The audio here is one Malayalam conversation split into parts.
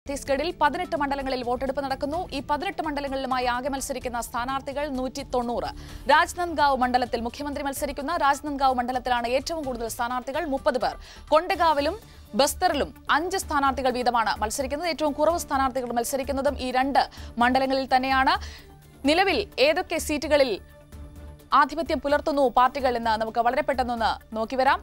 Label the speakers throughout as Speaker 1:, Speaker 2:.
Speaker 1: ഛത്തീസ്ഗഡിൽ പതിനെട്ട് മണ്ഡലങ്ങളിൽ വോട്ടെടുപ്പ് നടക്കുന്നു ഈ പതിനെട്ട് മണ്ഡലങ്ങളിലുമായി ആകെ മത്സരിക്കുന്ന സ്ഥാനാർത്ഥികൾ നൂറ്റി തൊണ്ണൂറ് രാജ്നന്ദ്ഗാവ് മണ്ഡലത്തിൽ മുഖ്യമന്ത്രി മത്സരിക്കുന്ന രാജ്നന്ദ്ഗാവ് മണ്ഡലത്തിലാണ് ഏറ്റവും കൂടുതൽ സ്ഥാനാർത്ഥികൾ മുപ്പത് പേർ കൊണ്ടഗാവിലും ബസ്തറിലും അഞ്ച് സ്ഥാനാർത്ഥികൾ വീതമാണ് മത്സരിക്കുന്നത് ഏറ്റവും കുറവ് സ്ഥാനാർത്ഥികൾ മത്സരിക്കുന്നതും ഈ രണ്ട് മണ്ഡലങ്ങളിൽ തന്നെയാണ് നിലവിൽ ഏതൊക്കെ സീറ്റുകളിൽ ആധിപത്യം പുലർത്തുന്നു പാർട്ടികൾ എന്ന് നമുക്ക് വളരെ പെട്ടെന്നൊന്ന് നോക്കിവരാം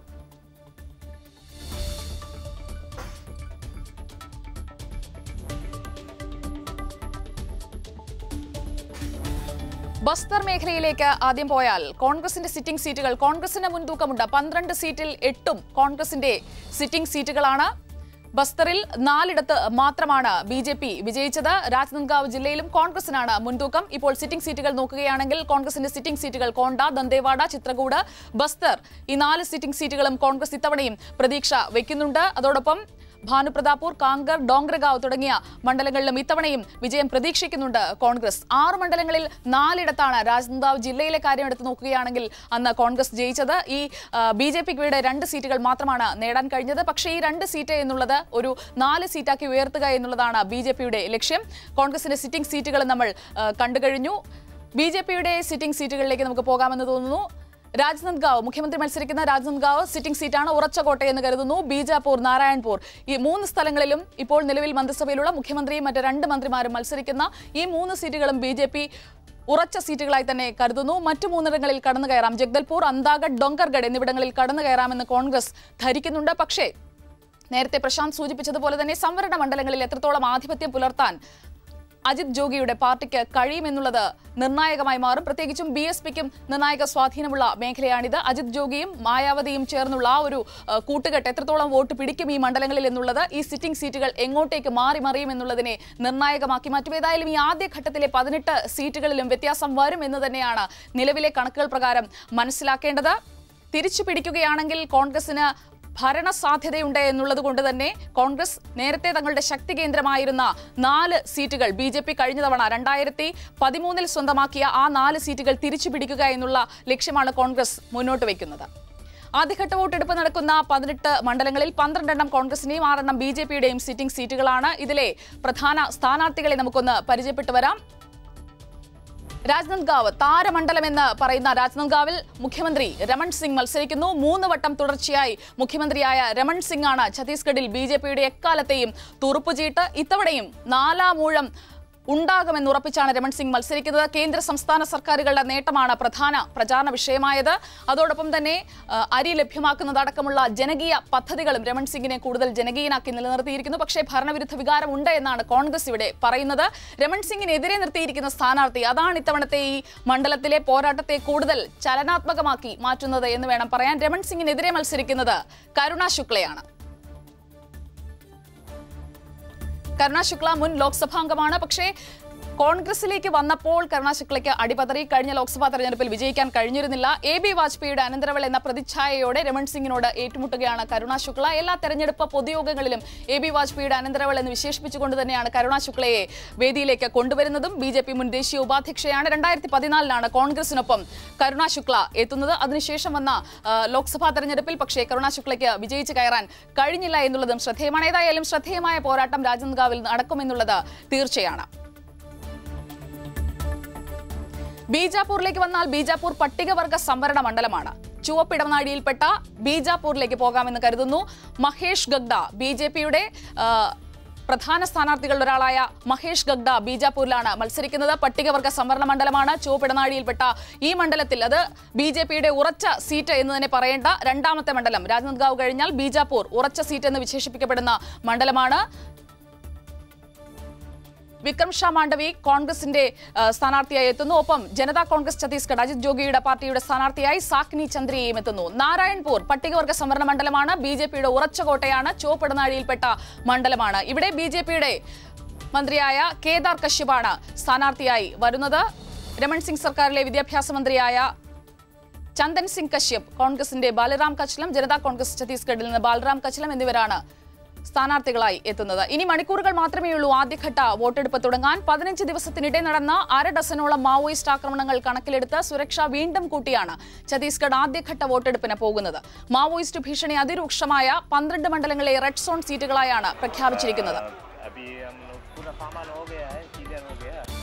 Speaker 1: ബസ്തർ മേഖലയിലേക്ക് ആദ്യം പോയാൽ കോൺഗ്രസിന്റെ സിറ്റിംഗ് സീറ്റുകൾ കോൺഗ്രസിന് മുൻതൂക്കമുണ്ട് പന്ത്രണ്ട് സീറ്റിൽ എട്ടും കോൺഗ്രസിന്റെ സിറ്റിംഗ് സീറ്റുകളാണ് ബസ്തറിൽ നാലിടത്ത് മാത്രമാണ് ബി ജെ പി വിജയിച്ചത് രാജ്നന്ദ്ഗാവ് ജില്ലയിലും കോൺഗ്രസിനാണ് മുൻതൂക്കം ഇപ്പോൾ സിറ്റിംഗ് സീറ്റുകൾ നോക്കുകയാണെങ്കിൽ കോൺഗ്രസിന്റെ സിറ്റിംഗ് സീറ്റുകൾ കോണ്ട ദന്തേവാഡ ചിത്രകൂട് ബസ്തർ ഈ നാല് സിറ്റിംഗ് സീറ്റുകളും കോൺഗ്രസ് ഇത്തവണയും പ്രതീക്ഷ വയ്ക്കുന്നുണ്ട് അതോടൊപ്പം ഭാനുപ്രതാപൂർ കാങ്കർ ഡോങ്ഗ്രഗാവ് തുടങ്ങിയ മണ്ഡലങ്ങളിലും ഇത്തവണയും വിജയം പ്രതീക്ഷിക്കുന്നുണ്ട് കോൺഗ്രസ് ആറ് മണ്ഡലങ്ങളിൽ നാലിടത്താണ് രാജ്നന്ദാവ് ജില്ലയിലെ കാര്യം എടുത്ത് നോക്കുകയാണെങ്കിൽ അന്ന് കോൺഗ്രസ് ജയിച്ചത് ഈ ബി ജെ പിക്ക് ഇവിടെ രണ്ട് സീറ്റുകൾ മാത്രമാണ് നേടാൻ കഴിഞ്ഞത് പക്ഷേ ഈ രണ്ട് സീറ്റ് എന്നുള്ളത് ഒരു നാല് സീറ്റാക്കി ഉയർത്തുക എന്നുള്ളതാണ് ബി ജെ പിയുടെ ലക്ഷ്യം കോൺഗ്രസിന്റെ സിറ്റിംഗ് സീറ്റുകൾ നമ്മൾ ആ, കണ്ടു കഴിഞ്ഞു ബി ജെ പിയുടെ സിറ്റിംഗ് സീറ്റുകളിലേക്ക് നമുക്ക് പോകാമെന്ന് തോന്നുന്നു രാജ്നന്ദ്ഗാവ് മുഖ്യമന്ത്രി മത്സരിക്കുന്ന രാജ്നന്ദ്ഗാവ് സിറ്റിംഗ് സീറ്റാണ് ഉറച്ച കോട്ടയെന്ന് കരുതുന്നു ബീജാപൂർ നാരായൺപൂർ ഈ മൂന്ന് സ്ഥലങ്ങളിലും ഇപ്പോൾ നിലവിൽ മന്ത്രിസഭയിലുള്ള മുഖ്യമന്ത്രിയും മറ്റ് രണ്ട് മന്ത്രിമാരും മത്സരിക്കുന്ന ഈ മൂന്ന് സീറ്റുകളും ബി ജെ പി ഉറച്ച സീറ്റുകളായി തന്നെ കരുതുന്നു മറ്റു മൂന്നിടങ്ങളിൽ കടന്നു കയറാം ജഗ്ദൽപൂർ അന്താഗഡ് ഡൊങ്കർഗഡ് എന്നിവിടങ്ങളിൽ കടന്നു കയറാമെന്ന് കോൺഗ്രസ് ധരിക്കുന്നുണ്ട് പക്ഷേ നേരത്തെ പ്രശാന്ത് സൂചിപ്പിച്ചതുപോലെ തന്നെ സംവരണ മണ്ഡലങ്ങളിൽ എത്രത്തോളം ആധിപത്യം പുലർത്താൻ അജിത് ജോഗിയുടെ പാർട്ടിക്ക് കഴിയുമെന്നുള്ളത് നിർണായകമായി മാറും പ്രത്യേകിച്ചും ബി എസ് പിക്കും നിർണായക സ്വാധീനമുള്ള മേഖലയാണിത് അജിത് ജോഗിയും മായാവതിയും ചേർന്നുള്ള ആ ഒരു ആ, കൂട്ടുകെട്ട് എത്രത്തോളം വോട്ട് പിടിക്കും ഈ മണ്ഡലങ്ങളിൽ എന്നുള്ളത് ഈ സിറ്റിംഗ് സീറ്റുകൾ എങ്ങോട്ടേക്ക് മാറി മറിയും എന്നുള്ളതിനെ നിർണായകമാക്കി മാറ്റും ഏതായാലും ഈ ആദ്യഘട്ടത്തിലെ പതിനെട്ട് സീറ്റുകളിലും വ്യത്യാസം വരും എന്ന് തന്നെയാണ് നിലവിലെ കണക്കുകൾ പ്രകാരം മനസ്സിലാക്കേണ്ടത് തിരിച്ചു പിടിക്കുകയാണെങ്കിൽ കോൺഗ്രസിന് ഭരണ സാധ്യതയുണ്ട് എന്നുള്ളത് കൊണ്ട് തന്നെ കോൺഗ്രസ് നേരത്തെ തങ്ങളുടെ ശക്തി കേന്ദ്രമായിരുന്ന നാല് സീറ്റുകൾ ബി ജെ പി കഴിഞ്ഞ തവണ രണ്ടായിരത്തി പതിമൂന്നിൽ സ്വന്തമാക്കിയ ആ നാല് സീറ്റുകൾ തിരിച്ചു പിടിക്കുക എന്നുള്ള ലക്ഷ്യമാണ് കോൺഗ്രസ് മുന്നോട്ട് വയ്ക്കുന്നത് ആദ്യഘട്ട വോട്ടെടുപ്പ് നടക്കുന്ന പതിനെട്ട് മണ്ഡലങ്ങളിൽ പന്ത്രണ്ടെണ്ണം കോൺഗ്രസിന്റെയും ആറെണ്ണം ബി ജെ പിയുടെയും സിറ്റിംഗ് സീറ്റുകളാണ് ഇതിലെ പ്രധാന സ്ഥാനാർത്ഥികളെ നമുക്കൊന്ന് പരിചയപ്പെട്ടു വരാം രാജ്നന്ദ്ഗാവ് താരമണ്ഡലം എന്ന് പറയുന്ന രാജ്നന്ദ്ഗാവിൽ മുഖ്യമന്ത്രി രമൺ സിംഗ് മത്സരിക്കുന്നു മൂന്ന് വട്ടം തുടർച്ചയായി മുഖ്യമന്ത്രിയായ രമൺ സിംഗ് ആണ് ഛത്തീസ്ഗഡിൽ ബി ജെ പിയുടെ എക്കാലത്തെയും തുറുപ്പുചീട്ട് ഇത്തവണയും നാലാമൂഴം ഉണ്ടാകുമെന്ന് ഉറപ്പിച്ചാണ് രമൺ സിംഗ് മത്സരിക്കുന്നത് കേന്ദ്ര സംസ്ഥാന സർക്കാരുകളുടെ നേട്ടമാണ് പ്രധാന പ്രചാരണ വിഷയമായത് അതോടൊപ്പം തന്നെ ആ, അരി ലഭ്യമാക്കുന്നതടക്കമുള്ള ജനകീയ പദ്ധതികളും രമൺ സിംഗിനെ കൂടുതൽ ജനകീയനാക്കി നിലനിർത്തിയിരിക്കുന്നു പക്ഷേ ഭരണവിരുദ്ധ വികാരം ഉണ്ട് എന്നാണ് കോൺഗ്രസ് ഇവിടെ പറയുന്നത് രമൺ സിംഗിനെതിരെ നിർത്തിയിരിക്കുന്ന സ്ഥാനാർത്ഥി അതാണ് ഇത്തവണത്തെ ഈ മണ്ഡലത്തിലെ പോരാട്ടത്തെ കൂടുതൽ ചലനാത്മകമാക്കി മാറ്റുന്നത് എന്ന് വേണം പറയാൻ രമൺ സിംഗിനെതിരെ മത്സരിക്കുന്നത് കരുണ ശുക്ലയാണ് കരുണ ശുക്ല മുൻ ലോക്സഭാംഗമാണ് പക്ഷേ കോൺഗ്രസിലേക്ക് വന്നപ്പോൾ കരുണ ശുക്ലയ്ക്ക് അടിപതറി കഴിഞ്ഞ ലോക്സഭാ തെരഞ്ഞെടുപ്പിൽ വിജയിക്കാൻ കഴിഞ്ഞിരുന്നില്ല എ ബി വാജ്പേയിയുടെ അനന്തരവൾ എന്ന പ്രതിച്ഛായയോടെ രമൺ സിംഗിനോട് ഏറ്റുമുട്ടുകയാണ് കരുണ ശുക്ല എല്ലാ തെരഞ്ഞെടുപ്പ് പൊതുയോഗങ്ങളിലും എ ബി വാജ്പേയിയുടെ അനന്തരവൾ എന്ന് വിശേഷിപ്പിച്ചുകൊണ്ട് തന്നെയാണ് കരുണ ശുക്ലയെ വേദിയിലേക്ക് കൊണ്ടുവരുന്നതും ബി ജെ പി മുൻ ദേശീയ ഉപാധ്യക്ഷയാണ് രണ്ടായിരത്തി പതിനാലിലാണ് കോൺഗ്രസിനൊപ്പം കരുണ ശുക്ല എത്തുന്നത് അതിനുശേഷം വന്ന ആ, ലോക്സഭാ തെരഞ്ഞെടുപ്പിൽ പക്ഷേ കരുണ ശുക്ലയ്ക്ക് വിജയിച്ച് കയറാൻ കഴിഞ്ഞില്ല എന്നുള്ളതും ശ്രദ്ധേയമാണ് ഏതായാലും ശ്രദ്ധേയമായ പോരാട്ടം രാജനന്ദ്ഗാവിൽ നടക്കുമെന്നുള്ളത് തീർച്ചയാണ് ബീജാപൂരിലേക്ക് വന്നാൽ ബീജാപൂർ പട്ടികവർഗ സംവരണ മണ്ഡലമാണ് ചുവപ്പിടനാഴിയിൽപ്പെട്ട ബീജാപൂരിലേക്ക് പോകാമെന്ന് കരുതുന്നു മഹേഷ് ഗഗ്ഡ ബി ജെ പിയുടെ പ്രധാന സ്ഥാനാർത്ഥികളിൽ ഒരാളായ മഹേഷ് ഗഗ്ഡ ബീജാപൂരിലാണ് മത്സരിക്കുന്നത് പട്ടികവർഗ സംവരണ മണ്ഡലമാണ് ചുവപ്പിടനാഴിയിൽപ്പെട്ട ഈ മണ്ഡലത്തിൽ അത് ബി ജെ പിയുടെ ഉറച്ച സീറ്റ് എന്ന് തന്നെ പറയേണ്ട രണ്ടാമത്തെ മണ്ഡലം രാജ്നന്ദ്ഗാവ് കഴിഞ്ഞാൽ ബീജാപൂർ ഉറച്ച സീറ്റ് എന്ന് വിശേഷിപ്പിക്കപ്പെടുന്ന മണ്ഡലമാണ് വിക്രം ഷാ മാണ്ഡവി കോൺഗ്രസിന്റെ ആ, സ്ഥാനാർത്ഥിയായി എത്തുന്നു ഒപ്പം ജനതാ കോൺഗ്രസ് ഛത്തീസ്ഗഡ് അജിത് ജോഗിയുടെ പാർട്ടിയുടെ സ്ഥാനാർത്ഥിയായി സാക്നി ചന്ദ്രയെയും എത്തുന്നു നാരായൺപൂർ പട്ടികവർഗ സംവരണ മണ്ഡലമാണ് ബി ജെ പിയുടെ ഉറച്ച കോട്ടയാണ് ചുവപ്പിടനാഴിയിൽപ്പെട്ട മണ്ഡലമാണ് ഇവിടെ ബി ജെ പിയുടെ മന്ത്രിയായ കേദാർ കശ്യപാണ് സ്ഥാനാർത്ഥിയായി വരുന്നത് രമൺ സിംഗ് സർക്കാരിലെ വിദ്യാഭ്യാസ മന്ത്രിയായ ചന്ദൻ സിംഗ് കശ്യപ് കോൺഗ്രസിന്റെ ബാലറാം കച്ലം ജനതാ കോൺഗ്രസ് ഛത്തീസ്ഗഡിൽ നിന്ന് ബാലറാം കച്ലം എന്നിവരാണ് സ്ഥാനാർത്ഥികളായി എത്തുന്നത് ഇനി മണിക്കൂറുകൾ മാത്രമേ ഉള്ളൂ ആദ്യഘട്ട വോട്ടെടുപ്പ് തുടങ്ങാൻ പതിനഞ്ച് ദിവസത്തിനിടെ നടന്ന അര ഡസനോളം മാവോയിസ്റ്റ് ആക്രമണങ്ങൾ കണക്കിലെടുത്ത് സുരക്ഷ വീണ്ടും കൂട്ടിയാണ് ഛത്തീസ്ഗഡ് ആദ്യഘട്ട വോട്ടെടുപ്പിന് പോകുന്നത് മാവോയിസ്റ്റ് ഭീഷണി അതിരൂക്ഷമായ പന്ത്രണ്ട് മണ്ഡലങ്ങളിലെ റെഡ് സോൺ സീറ്റുകളായാണ് പ്രഖ്യാപിച്ചിരിക്കുന്നത്
Speaker 2: अभी हम लोग पूरा सामान हो गया है क्लियर हो गया